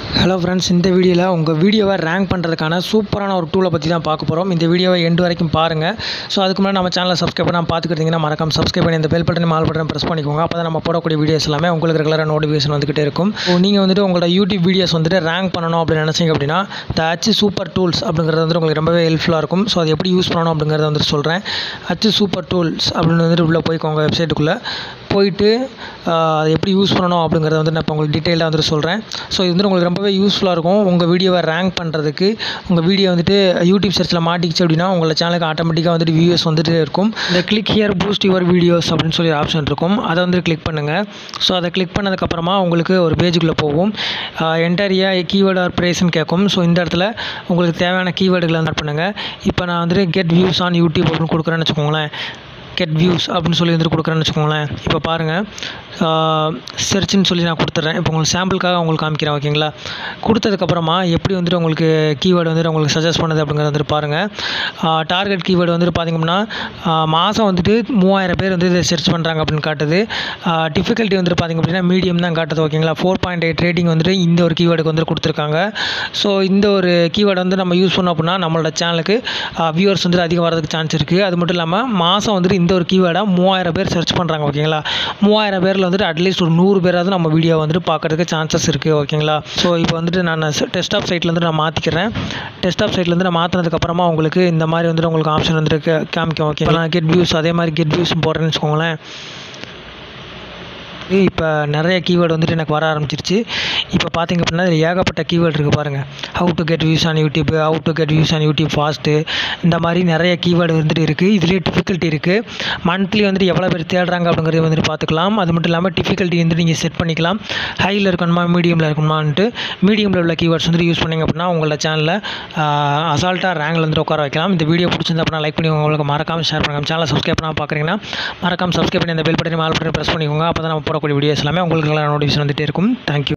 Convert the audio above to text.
hello friends இந்த வீடியோவில் உங்கள் வீடியோவை ரேங்க் பண்ணுறதுக்கான சூப்பரான ஒரு டூலை பற்றி தான் பார்க்க போகிறோம் இந்த வீடியோவை எண்டு வரைக்கும் பாருங்கள் ஸோ அதுக்கு முன்னாடி நம்ம சேனலை சப்ஸ்கிரைப் பண்ணால் பார்த்துக்கிட்டிங்கன்னா மறக்காம சப்ஸ்கிரைப் பண்ணி இந்த பெல் பட்டன் மால் பட்டன் ப்ரெஸ் பண்ணிக்கோங்க அப்போ தான் நம்ம போடக்கூடிய வீடியோஸ் எல்லாமே உங்களுக்கு ரெகுலராக நோட்டிஃபிகேஷன் வந்துகிட்டே இருக்கும் ஸோ நீங்கள் வந்துட்டு உங்களோட யூடியூப் வீடியோஸ் வந்துட்டு ரேங்க் பண்ணணும் அப்படின்னு நினச்சிங்க அப்படின்னா த அச்சு சூப்பர் டூல்ஸ் அப்படிங்கிறது வந்து உங்களுக்கு ரொம்பவே ஹெல்ப்ஃபுல்லாக இருக்கும் ஸோ அது எப்படி யூஸ் பண்ணணும் அப்படிங்கிறத வந்துட்டு சொல்கிறேன் அச்சு சூப்பர் டூல்ஸ் அப்படின்னு வந்துட்டு உள்ளே போய்க்கோங்க வெப்சைட்டுக்குள்ளே போயிட்டு ஆஹ், அதை எப்படி யூஸ் பண்ணணும் அப்படிங்கிறத வந்து நான் இப்போ உங்களுக்கு டீட்டெயிலாக வந்துட்டு சொல்கிறேன் ஸோ இது வந்து உங்களுக்கு ரொம்பவே யூஸ்ஃபுல்லாக இருக்கும் உங்கள் வீடியோவை ரேங்க் பண்ணுறதுக்கு உங்கள் வீடியோ வந்துட்டு யூடியூப் சர்ச்சில் மாட்டிக்கிச்சு அப்படின்னா உங்களோட சேனலுக்கு ஆட்டோமேட்டிக்காக வந்துட்டு வியூஸ் வந்துட்டு இருக்கும் இந்த click here boost your videos அப்படின்னு சொல்லி ஆப்ஷன் இருக்கும் அதை வந்து கிளிக் பண்ணுங்கள் ஸோ அதை கிளிக் பண்ணதுக்கப்புறமா உங்களுக்கு ஒரு பேஜுக்குள்ளே போகும் என்டரியா கீவேர்டு ஆர் ப்ரைஸ்னு கேட்கும் ஸோ இந்த இடத்துல உங்களுக்கு தேவையான கீவேர்டுகளை வந்து பண்ணுங்கள் இப்போ நான் வந்துட்டு கெட் வியூஸ் ஆன் யூடியூப் அப்படின்னு கொடுக்குறேன்னு வச்சுக்கோங்களேன் கெட் வியூஸ் அப்படின்னு சொல்லி வந்துட்டு கொடுக்குறேன்னு வச்சுக்கோங்களேன் இப்போ பாருங்கள் சர்ச்னு சொல்லி நான் கொடுத்துட்றேன் இப்போ உங்களுக்கு சாம்பிளுக்காக உங்களுக்கு காமிக்கிறேன் ஓகேங்களா கொடுத்ததுக்கப்புறமா எப்படி வந்துட்டு உங்களுக்கு கீவேர்டு வந்துட்டு உங்களுக்கு சஜஸ்ட் பண்ணுது அப்படிங்கிறத வந்துட்டு பாருங்கள் டார்கெட் கீவேர்டு வந்துட்டு பார்த்திங்கன்னா மாதம் வந்துட்டு மூவாயிரம் பேர் வந்து இதை சர்ச் பண்ணுறாங்க அப்படின்னு காட்டுது டிஃபிகல்ட்டி வந்துட்டு பார்த்திங்க அப்படின்னா மீடியம் தான் காட்டுது ஓகேங்களா ஃபோர் பாயிண்ட் எயிட் ரேட்டிங் வந்துட்டு இந்த ஒரு கீவேர்டுக்கு வந்துட்டு கொடுத்துருக்காங்க ஸோ இந்த ஒரு கீவேர்டு வந்து நம்ம யூஸ் பண்ணோம் அப்படின்னா நம்மளோட சேனலுக்கு வியூவர்ஸ் வந்துட்டு அதிகம் வரதுக்கு சான்ஸ் இருக்குது அது மட்டும் இல்லாமல் மாதம் வந்துட்டு இந்த ஒரு கீவேர்டாக மூவாயிரம் பேர் சர்ச் பண்ணுறாங்க ஓகேங்களா மூவாயிரம் பேரில் வந்துட்டு அட்லீஸ்ட் ஒரு நூறு பேராவது நம்ம வீடியோ வந்துட்டு பார்க்கறதுக்கு சான்சஸ் இருக்குது ஓகேங்களா ஸோ இப்போ வந்துட்டு நான் டெஸ்க்டாப் சைட்லேருந்து நான் மாற்றிக்கிறேன் டெஸ்க்டாப் சைட்லேருந்து நான் மாற்றினதுக்கப்புறமா உங்களுக்கு இந்த மாதிரி வந்துட்டு உங்களுக்கு ஆப்ஷன் வந்துட்டு கா- காமிக்கும் ஓகே நான் கெட் வியூஸ் அதே மாதிரி கெட் வியூஸ் போடுறேன்னு வச்சுக்கோங்களேன் இப்போ நிறைய கீவேர்டு வந்துட்டு எனக்கு வர ஆரம்பிச்சிருச்சு இப்போ பார்த்தீங்க அப்படின்னா இதில் ஏகப்பட்ட கீவேர்டு இருக்குது பாருங்கள் how to get views on YouTube how to get views on YouTube fast இந்த மாதிரி நிறைய கீவேர்டு வந்துட்டு இருக்குது இதுலேயே டிஃபிகல்ட்டி இருக்குது மந்த்லி வந்துட்டு எவ்வளோ பேர் தேடுறாங்க அப்படிங்கிறத வந்துட்டு பார்த்துக்கலாம் அது மட்டும் இல்லாமல் டிஃபிகல்ட்டி வந்துட்டு நீங்கள் செட் பண்ணிக்கலாம் ஹையில் இருக்கணுமா மீடியமில் இருக்கணுமான்ட்டு மீடியமில் உள்ள கீவேர்ட்ஸ் வந்துட்டு யூஸ் பண்ணிங்க அப்படின்னா உங்களோட சேனலில் அசால்ட்டாக ரேங்கில் வந்துட்டு உட்கார வைக்கலாம் இந்த வீடியோ பிடிச்சிருந்தா அப்படின்னா லைக் பண்ணி உங்களுக்கு மறக்காமல் ஷேர் பண்ணுங்கள் சேனலை சப்ஸ்கிரைப் பண்ணால் பார்க்குறீங்கன்னா மறக்காம சப்ஸ்கிரைப் பண்ணி அந்த பெல் பட்டனை மால் பட்டனை ப்ரெஸ் பண்ணிக்கோங்க அப்போ தான் நம்ம போடக்கூடிய வீடியோஸ் எல்லாமே உங்களுக்கு நோட்டிஃபிகேஷன் வந்துட்டே இருக்கும் தேங்க்யூ